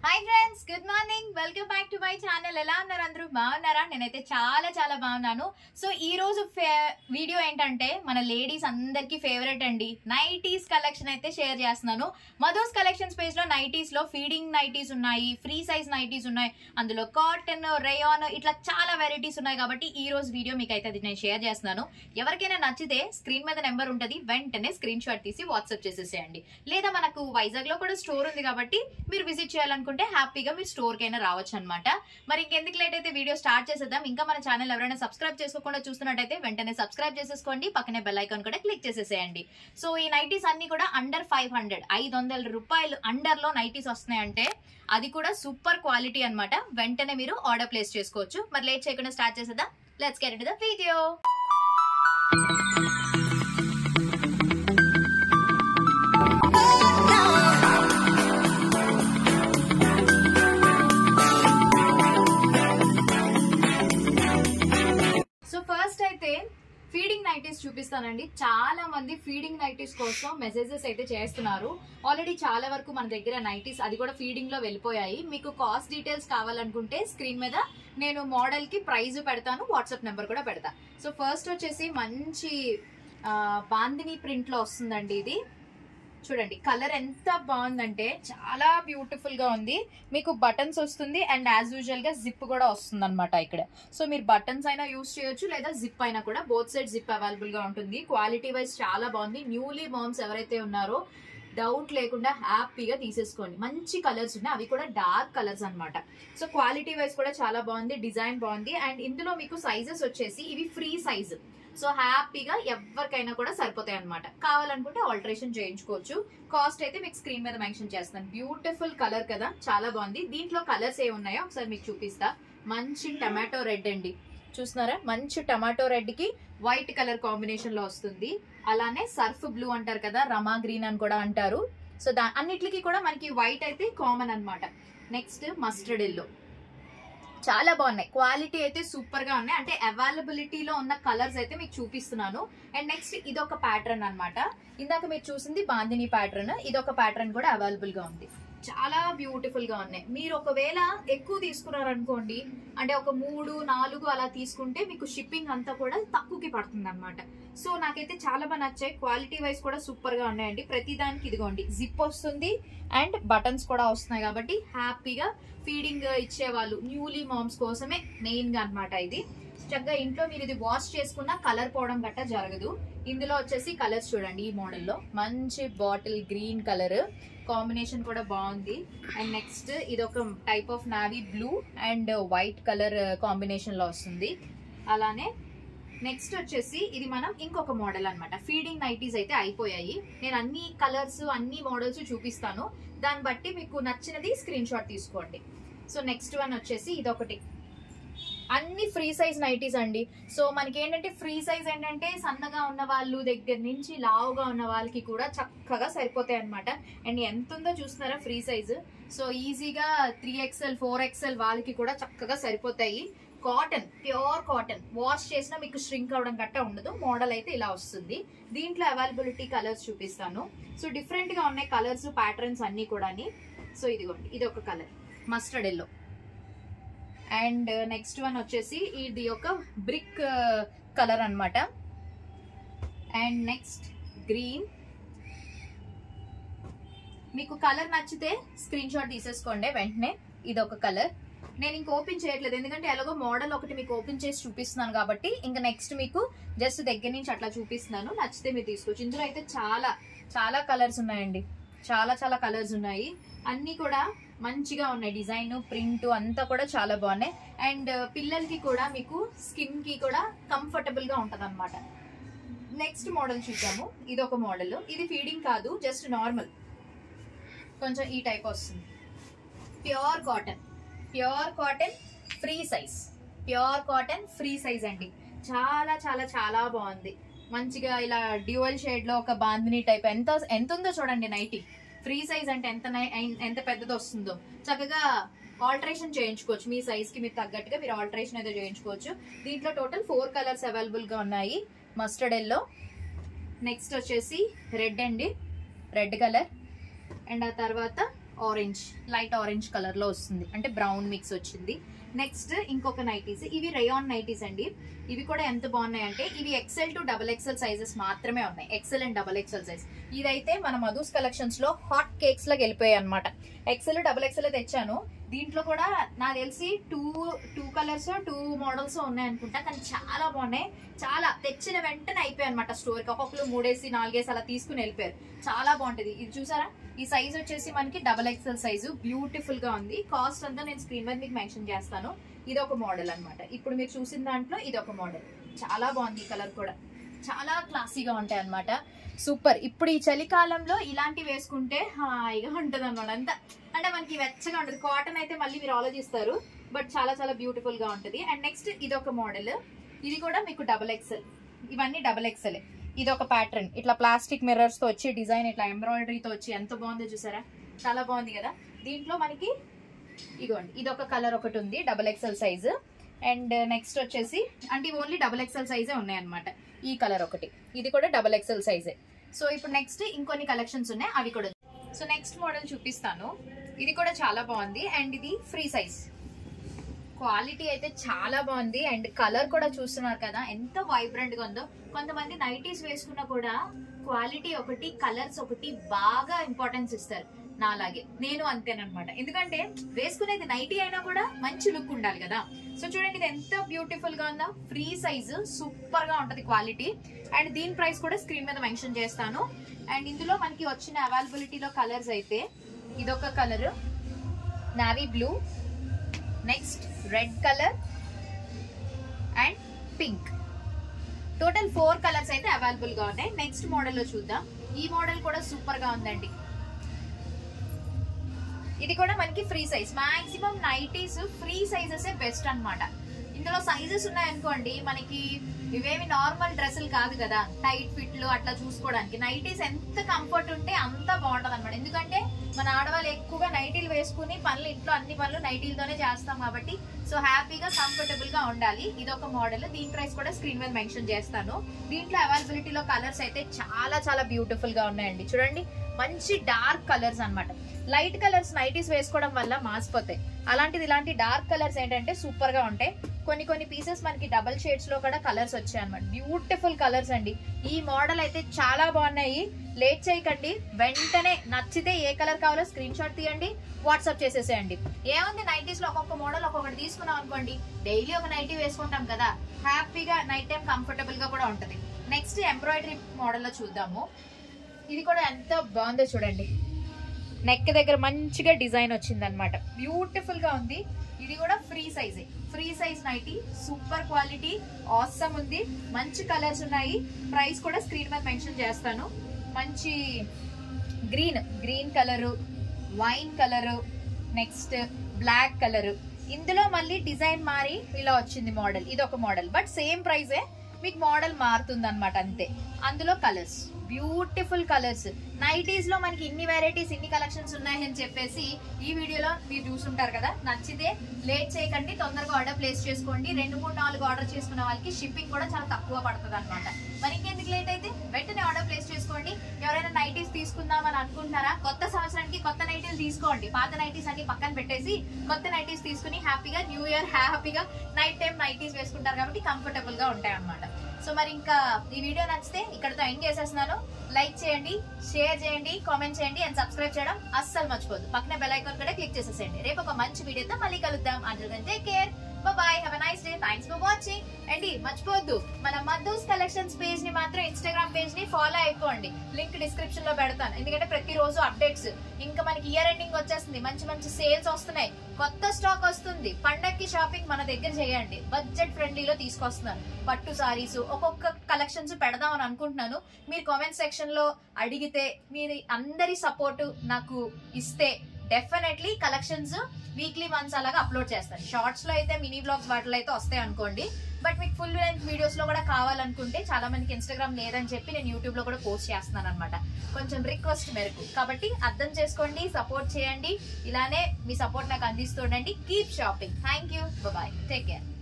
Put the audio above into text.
hi friends good morning welcome back to my channel ఎలా ఉన్నారు అందరూ బాగున్నారా నేనైతే చాలా చాలా బాగున్నాను సో ఈ రోజు వీడియో ఏంటంటే మన లేడీస్ అందరికి ఫేవరెట్ అండి నైటీస్ కలెక్షన్ అయితే షేర్ చేస్తున్నాను మధుస్ కలెక్షన్స్ పేజ్ లో నైటీస్ లో ఫీడింగ్ నైటీస్ ఉన్నాయి ఫ్రీ సైజ్ నైటీస్ ఉన్నాయి అందులో కాటన్ రేయాన్ ఇట్లా చాలా వెరైటీస్ ఉన్నాయి కాబట్టి ఈ రోజు వీడియో మీకు అయితే అది నేను షేర్ చేస్తున్నాను ఎవరికైనా నచ్చితే స్క్రీన్ మీద నెంబర్ ఉంటుంది వెంటనే స్క్రీన్ షాట్ తీసి వాట్సాప్ చేసేసేయండి లేదా మనకు వైజాగ్ లో కూడా స్టోర్ ఉంది కాబట్టి మీరు విజిట్ చేయాలనుకుంటే హ్యాపీగా మీరు స్టోర్ కైనా రావచ్చు అనమాట మరి ఇంకెందుకు లేట్ అయితే వీడియో స్టార్ట్ చేసేద్దాం ఇంకా మన ఛానల్ ఎవరైనా సబ్స్క్రైబ్ చేసుకోకుండా చూస్తున్నట్టయితే వెంటనే సబ్స్క్రైబ్ చేసేసుకోండి పక్కనే బెల్ ఐకాన్ కూడా క్లిక్ చేసేసేయండి సో ఈ నైటీస్ అన్ని కూడా అండర్ ఫైవ్ హండ్రెడ్ ఐదు వందల రూపాయలు అండర్ లో నైటీస్ వస్తున్నాయంటే అది కూడా సూపర్ క్వాలిటీ అన్నమాట వెంటనే మీరు ఆర్డర్ ప్లేస్ చేసుకోవచ్చు మరి లేట్ చేయకుండా స్టార్ట్ చేసేద్దాం let's get the video so first అయితే ఫీడింగ్ నైటీస్ చూపిస్తానండి చాలా మంది ఫీడింగ్ నైటీస్ కోసం మెసేజెస్ అయితే చేస్తున్నారు ఆల్రెడీ చాలా వరకు మన దగ్గర నైటీస్ అది కూడా ఫీడింగ్ లో వెళ్ళిపోయాయి మీకు కాస్ట్ డీటెయిల్స్ కావాలనుకుంటే స్క్రీన్ మీద నేను మోడల్ కి ప్రైజ్ పెడతాను వాట్సాప్ నెంబర్ కూడా పెడతా సో ఫస్ట్ వచ్చేసి మంచి ఆ, బాందిని ప్రింట్ లో వస్తుందండి ఇది చూడండి కలర్ ఎంత బాగుందంటే చాలా బ్యూటిఫుల్ గా ఉంది మీకు బటన్స్ వస్తుంది అండ్ యాజ్ యూజువల్ గా జిప్ కూడా వస్తుంది అనమాట ఇక్కడ సో మీరు బటన్స్ అయినా యూస్ చేయొచ్చు లేదా జిప్ అయినా కూడా బోత్ సైడ్ జిప్ అవైలబుల్ గా ఉంటుంది క్వాలిటీ వైజ్ చాలా బాగుంది న్యూలీ మామ్స్ ఎవరైతే ఉన్నారో డౌట్ లేకుండా హ్యాపీగా తీసేసుకోండి మంచి కలర్స్ ఉన్నాయి అవి కూడా డార్క్ కలర్స్ అన్నమాట సో క్వాలిటీ వైజ్ కూడా చాలా బాగుంది డిజైన్ బాగుంది అండ్ ఇందులో మీకు సైజెస్ వచ్చేసి ఇవి ఫ్రీ సైజ్ సో హ్యాపీగా ఎవరికైనా కూడా సరిపోతాయి అనమాట కావాలనుకుంటే ఆల్టరేషన్ చేయించుకోవచ్చు కాస్ట్ అయితే మీకు స్క్రీన్ మీద మెన్షన్ చేస్తాను బ్యూటిఫుల్ కలర్ కదా చాలా బాగుంది దీంట్లో కలర్స్ ఏ ఉన్నాయో ఒకసారి మీకు చూపిస్తా మంచి టమాటో రెడ్ అండి చూస్తున్నారా మంచి టమాటో రెడ్ కి వైట్ కలర్ కాంబినేషన్ లో వస్తుంది అలానే సర్ఫ్ బ్లూ అంటారు కదా రమా గ్రీన్ అని కూడా అంటారు సో దా అన్నిటికి కూడా మనకి వైట్ అయితే కామన్ అన్నమాట నెక్స్ట్ మస్టర్డ్ ఎల్లో చాలా బాగున్నాయి క్వాలిటీ అయితే సూపర్ గా ఉన్నాయి అంటే అవైలబిలిటీలో ఉన్న కలర్స్ అయితే మీకు చూపిస్తున్నాను అండ్ నెక్స్ట్ ఇది ఒక ప్యాటర్న్ అన్నమాట ఇందాక మీరు చూసింది బాందిని ప్యాటర్న్ ఇది ఒక ప్యాటర్న్ కూడా అవైలబుల్ గా ఉంది చాలా బ్యూటిఫుల్ గా ఉన్నాయి మీరు ఒకవేళ ఎక్కువ తీసుకున్నారనుకోండి అంటే ఒక మూడు నాలుగు అలా తీసుకుంటే మీకు షిప్పింగ్ అంతా కూడా తక్కువకి పడుతుంది అనమాట సో నాకైతే చాలా బాగా నచ్చాయి క్వాలిటీ వైజ్ కూడా సూపర్ గా ఉన్నాయండి ప్రతి దానికి ఇదిగోండి జిప్ వస్తుంది అండ్ బటన్స్ కూడా వస్తున్నాయి కాబట్టి హ్యాపీగా ఫీడింగ్ ఇచ్చే వాళ్ళు న్యూలీ మామ్స్ కోసమే మెయిన్ గా అనమాట ఇది చక్కగా ఇంట్లో మీరు ఇది వాష్ చేసుకున్నా కలర్ పోవడం గట్టా జరగదు ఇందులో వచ్చేసి కలర్స్ చూడండి ఈ మోడల్లో మంచి బాటిల్ గ్రీన్ కలర్ కాంబినేషన్ కూడా బాగుంది అండ్ నెక్స్ట్ ఇది ఒక type of navy blue and white colour combination లో వస్తుంది అలానే నెక్స్ట్ వచ్చేసి ఇది మనం ఇంకొక మోడల్ అన్నమాట ఫీడింగ్ నైటీస్ అయితే అయిపోయాయి నేను అన్ని కలర్స్ అన్ని మోడల్స్ చూపిస్తాను దాన్ని బట్టి మీకు నచ్చినది స్క్రీన్ షాట్ తీసుకోండి సో నెక్స్ట్ వన్ వచ్చేసి ఇది ఒకటి అన్ని ఫ్రీ సైజ్ నైటీస్ అండి సో మనకి ఏంటంటే ఫ్రీ సైజ్ ఏంటంటే సన్నగా ఉన్న వాళ్ళు దగ్గర నుంచి లావుగా ఉన్న వాళ్ళకి కూడా చక్కగా సరిపోతాయి అనమాట అండ్ ఎంత ఉందో చూస్తున్నారా ఫ్రీ సైజ్ సో ఈజీగా త్రీ ఎక్స్ఎల్ ఫోర్ ఎక్స్ఎల్ వాళ్ళకి కూడా చక్కగా సరిపోతాయి కాటన్ ప్యూర్ కాటన్ వాష్ చేసినా మీకు స్ట్రింక్ అవడం గట్టా ఉండదు మోడల్ అయితే ఇలా వస్తుంది దీంట్లో అవైలబిలిటీ కలర్స్ చూపిస్తాను సో డిఫరెంట్ గా ఉన్నాయి కలర్స్ ప్యాటర్న్స్ అన్ని కూడా సో ఇదిగోండి ఇది ఒక colour mustard yellow and next one వచ్చేసి ఇది ఒక బ్రిక్ కలర్ అన్నమాట అండ్ నెక్స్ట్ గ్రీన్ మీకు కలర్ నచ్చితే స్క్రీన్ షాట్ తీసేసుకోండి వెంటనే ఇది ఒక కలర్ నేను ఇంక ఓపెన్ చేయట్లేదు ఎందుకంటే ఎలాగో మోడల్ ఒకటి మీకు ఓపెన్ చేసి చూపిస్తున్నాను కాబట్టి ఇంకా నెక్స్ట్ మీకు జస్ట్ దగ్గర నుంచి అట్లా చూపిస్తున్నాను నచ్చితే మీరు తీసుకోవచ్చు ఇందులో అయితే చాలా చాలా కలర్స్ ఉన్నాయండి చాలా చాలా కలర్స్ ఉన్నాయి అన్ని కూడా మంచిగా ఉన్నాయి డిజైన్ ప్రింట్ అంతా కూడా చాలా బాగున్నాయి అండ్ పిల్లలకి కూడా మీకు స్కిన్ కి కూడా కంఫర్టబుల్ గా ఉంటది అనమాట నెక్స్ట్ మోడల్ చూద్దాము ఇది ఒక మోడల్ ఇది ఫీడింగ్ కాదు జస్ట్ నార్మల్ కొంచెం ఈ టైప్ వస్తుంది pure cotton pure cotton free size pure cotton free size అండి చాలా చాలా చాలా బాగుంది మంచిగా ఇలా డ్యూయల్ షేడ్ లో ఒక బాందిని టైప్ ఎంత ఎంత ఉందో చూడండి నైటీ ఫ్రీ సైజ్ అంటే ఎంత నై- ఎంత పెద్దది వస్తుందో చక్కగా ఆల్టరేషన్ చేయించుకోవచ్చు మీ సైజ్ కి మీరు తగ్గట్టుగా మీరు ఆల్టరేషన్ అయితే చేయించుకోవచ్చు దీంట్లో టోటల్ ఫోర్ కలర్స్ అవైలబుల్ గా ఉన్నాయి మస్టర్డ్ ఎల్లో నెక్స్ట్ వచ్చేసి రెడ్ అండి రెడ్ కలర్ అండ్ ఆ తర్వాత ఆరెంజ్ లైట్ ఆరెంజ్ కలర్ లో వస్తుంది అంటే బ్రౌన్ మిక్స్ వచ్చింది నెక్స్ట్ ఇంకొక నైటీస్ ఇవి రేయాన్ నైటీస్ అండి ఇవి కూడా ఎంత బాగున్నాయి అంటే ఇవి XL to double XL sizes మాత్రమే ఉన్నాయి XL and double XL size ఇదైతే మన మధుస్ కలెక్షన్స్ లో హాట్ కేక్స్ లాగా వెళ్ళిపోయాయి అనమాట ఎక్సెల్ డబల్ ఎక్సెల్ తెచ్చాను దీంట్లో కూడా నాకు తెలిసి two two colours two models ఉన్నాయి అనుకుంటా కానీ చాలా బాగున్నాయి చాలా తెచ్చిన వెంటనే అయిపోయాయి అనమాట స్టోర్ కి ఒక్కొక్కరు మూడేసి నాలుగేసి అలా తీసుకుని వెళ్ళిపోయారు చాలా బాగుంటది ఇది చూసారా ఈ సైజ్ వచ్చేసి మనకి డబల్ ఎక్స్ఎల్ సైజు బ్యూటిఫుల్ గా ఉంది కాస్ట్ అంతా నేను స్క్రీన్ మీద మీకు మెన్షన్ చేస్తాను ఇది ఒక మోడల్ అన్నమాట ఇప్పుడు మీరు చూసిన దాంట్లో ఇది ఒక మోడల్ చాలా బాగుంది ఈ కలర్ కూడా చాలా క్లాసీగా ఉంటాయి అన్నమాట సూపర్ ఇప్పుడు ఈ చలికాలంలో ఇలాంటివి వేసుకుంటే హాయిగా ఉంటది అనమాట అంతా అంటే మనకి వెచ్చగా ఉంటుంది కాటన్ అయితే మళ్ళీ మీరు ఆలోచిస్తారు బట్ చాలా చాలా బ్యూటిఫుల్ గా ఉంటది అండ్ నెక్స్ట్ ఇది ఒక మోడల్ ఇది కూడా మీకు డబల్ ఎక్సెల్ ఇవన్నీ డబల్ ఎక్సెల్ ఇది ఒక ప్యాటర్న్ ఇట్లా ప్లాస్టిక్ మిర్రర్స్ తో వచ్చి డిజైన్ ఇట్లా ఎంబ్రాయిడరీతో వచ్చి ఎంత బాగుందో చూసారా చాలా బాగుంది కదా దీంట్లో మనకి ఇగోండి ఇది ఒక కలర్ ఒకటి ఉంది double XL size and next వచ్చేసి అంటే ఇవి ఓన్లీ డబల్ ఎక్సెల్ సైజే ఉన్నాయన్నమాట ఈ కలర్ ఒకటి ఇది కూడా డబల్ ఎక్సెల్ సైజే సో ఇప్పుడు నెక్స్ట్ ఇంకొన్ని కలెక్షన్స్ ఉన్నాయి అవి కూడా సో నెక్స్ట్ మోడల్ చూపిస్తాను ఇది కూడా చాలా బాగుంది అండ్ ఇది ఫ్రీ సైజ్ క్వాలిటీ అయితే చాలా బాగుంది అండ్ కలర్ కూడా చూస్తున్నారు కదా ఎంత వైబ్రెంట్ గా ఉందో కొంతమంది నైటీస్ వేసుకున్నా కూడా క్వాలిటీ ఒకటి కలర్స్ ఒకటి బాగా ఇంపార్టెన్స్ ఇస్తారు నాలాగే నేను అంతేనమాట ఎందుకంటే వేసుకునేది నైటీ అయినా కూడా మంచి లుక్ ఉండాలి కదా సో చూడండి ఇది ఎంత బ్యూటిఫుల్ గా ఉందో ఫ్రీ సైజ్ సూపర్ గా ఉంటది క్వాలిటీ అండ్ దీని ప్రైస్ కూడా స్క్రీన్ మీద మెన్షన్ చేస్తాను అండ్ ఇందులో మనకి వచ్చిన అవైలబిలిటీలో కలర్స్ అయితే ఇదొక colour navy blue next red colour and pink total four colours అయితే అవైలబుల్ గా ఉన్నాయి నెక్స్ట్ మోడల్ లో చూద్దాం ఈ మోడల్ కూడా సూపర్ గా ఉందండి ఇది కూడా మనకి free size maximum nighties free sizes best అన్నమాట ఇందులో సైజెస్ ఉన్నాయనుకోండి మనకి ఇవేమి నార్మల్ డ్రెస్సులు కాదు కదా టైట్ ఫిట్లు అట్లా చూసుకోవడానికి నైటీస్ ఎంత కంఫర్ట్ ఉంటే అంత బాగుంటది అనమాట ఎందుకంటే మన ఆడవాళ్ళు ఎక్కువగా నైటీలు వేసుకుని పనులు ఇంట్లో అన్ని పనులు నైటీలతోనే చేస్తాం కాబట్టి సో హ్యాపీగా కంఫర్టబుల్ గా ఉండాలి ఇది ఒక మోడల్ దీని ప్రైస్ కూడా స్క్రీన్ మీద మెన్షన్ చేస్తాను దీంట్లో అవైలబిలిటీలో కలర్స్ అయితే చాలా చాలా బ్యూటిఫుల్ గా ఉన్నాయండి చూడండి మంచి డార్క్ కలర్స్ అన్నమాట లైట్ కలర్స్ నైటీస్ వేసుకోవడం వల్ల మాసిపోతాయి అలాంటిది ఇలాంటి డార్క్ కలర్స్ ఏంటంటే సూపర్ గా ఉంటాయి కొన్ని కొన్ని పీసెస్ మనకి డబల్ షేడ్స్ లో కూడా కలర్స్ వచ్చాయి అనమాట బ్యూటిఫుల్ కలర్స్ అండి ఈ మోడల్ అయితే చాలా బాగున్నాయి లేట్ చేయకండి వెంటనే నచ్చితే ఏ కలర్ కావాలో స్క్రీన్ షాట్ తీయండి వాట్సాప్ చేసేసేయండి ఏముంది నైటీస్ లో ఒక్కొక్క మోడల్ ఒక్కొక్కటి తీసుకున్నాం అనుకోండి డైలీ ఒక నైటీ వేసుకుంటాం కదా హ్యాపీగా నైట్ టైం కంఫర్టబుల్ గా కూడా ఉంటది నెక్స్ట్ ఎంబ్రాయిడరీ మోడల్ లో చూద్దాము ఇది కూడా ఎంత బాగుందో చూడండి నెక్ దగ్గర మంచిగా డిజైన్ వచ్చింది అనమాట బ్యూటిఫుల్ గా ఉంది ఇది కూడా free size free size nighty super quality awesome ఉంది మంచి కలర్స్ ఉన్నాయి ప్రైస్ కూడా స్క్రీన్ మీద మెన్షన్ చేస్తాను మంచి green green colour wine colour next black colour ఇందులో మళ్ళీ డిజైన్ మారి ఇలా వచ్చింది మోడల్ ఇది ఒక మోడల్ బట్ సేమ్ ప్రైజే మీకు మోడల్ మారుతుంది అనమాట అంతే అందులో కలర్స్ బ్యూటిఫుల్ కలర్స్ నైటీస్ లో మనకి ఇన్ని వెరైటీస్ ఇన్ని కలెక్షన్స్ ఉన్నాయని చెప్పేసి ఈ వీడియోలో మీరు చూసుంటారు కదా నచ్చితే లేట్ చేయకండి తొందరగా ఆర్డర్ ప్లేస్ చేసుకోండి రెండు మూడు నాలుగు ఆర్డర్ చేసుకున్న వాళ్ళకి షిప్పింగ్ కూడా చాలా తక్కువ పడుతుంది అనమాట మరి ఇంకెందుకు లేట్ అయితే వెంటనే ఆర్డర్ ప్లేస్ చేసుకోండి ఎవరైనా నైటీస్ తీసుకుందామని అనుకుంటున్నారా కొత్త సంవత్సరానికి కొత్త నైటీలు తీసుకోండి పాత నైటీస్ అన్ని పక్కన పెట్టేసి కొత్త నైటీస్ తీసుకుని హ్యాపీగా న్యూ ఇయర్ హ్యాపీగా నైట్ టైం నైటీస్ వేసుకుంటారు కాబట్టి కంఫర్టబుల్ గా ఉంటాయి అన్నమాట సో మరి ఇంకా ఈ వీడియో నచ్చితే ఇక్కడతో ఎండ్ చేసేస్తున్నాను లైక్ చేయండి షేర్ చేయండి కామెంట్ చేయండి అండ్ సబ్స్క్రైబ్ చేయడం అస్సలు మర్చిపోద్దు పక్కన బెల్ ఐకాన్ కూడా క్లిక్ చేసేసేయండి రేపు ఒక మంచి వీడియోతో మళ్ళీ కలుద్దాం అంటూ take care bye have nice day thanks for watching అండి మర్చిపోవద్దు మన మధుస్ కలెక్షన్స్ పేజ్ ని మాత్రం ఇన్స్టాగ్రామ్ పేజ్ ని ఫాలో అయిపోండి లింక్ డిస్క్రిప్షన్ లో పెడతాను ఎందుకంటే ప్రతిరోజు అప్డేట్స్ ఇంకా మనకి ఇయర్ ఎండింగ్ వచ్చేస్తుంది మంచి మంచి సేల్స్ వస్తున్నాయి కొత్త స్టాక్ వస్తుంది పండక్కి షాపింగ్ మన దగ్గర చేయండి బడ్జెట్ ఫ్రెండ్లీలో తీసుకొస్తున్నాను పట్టు సారీస్ ఒక్కొక్క కలెక్షన్స్ పెడదామని అనుకుంటున్నాను మీరు కామెంట్ సెక్షన్ లో అడిగితే మీరు అందరి సపోర్ట్ నాకు ఇస్తే డెఫినెట్లీ కలెక్షన్స్ వీక్లీ వన్స్ అలాగా అప్లోడ్ చేస్తాను షార్ట్స్ లో అయితే మినీ బ్లాగ్స్ వాటిలో అయితే వస్తాయి అనుకోండి బట్ మీకు ఫుల్ లెంత్ వీడియోస్ లో కూడా కావాలనుకుంటే చాలా మందికి ఇన్స్టాగ్రామ్ లేదని చెప్పి నేను యూట్యూబ్ లో కూడా పోస్ట్ చేస్తున్నాను అనమాట కొంచెం రిక్వెస్ట్ మేరకు కాబట్టి అర్థం చేసుకోండి సపోర్ట్ చేయండి ఇలానే మీ సపోర్ట్ నాకు అందిస్తుండండి keep shopping thank you bye take care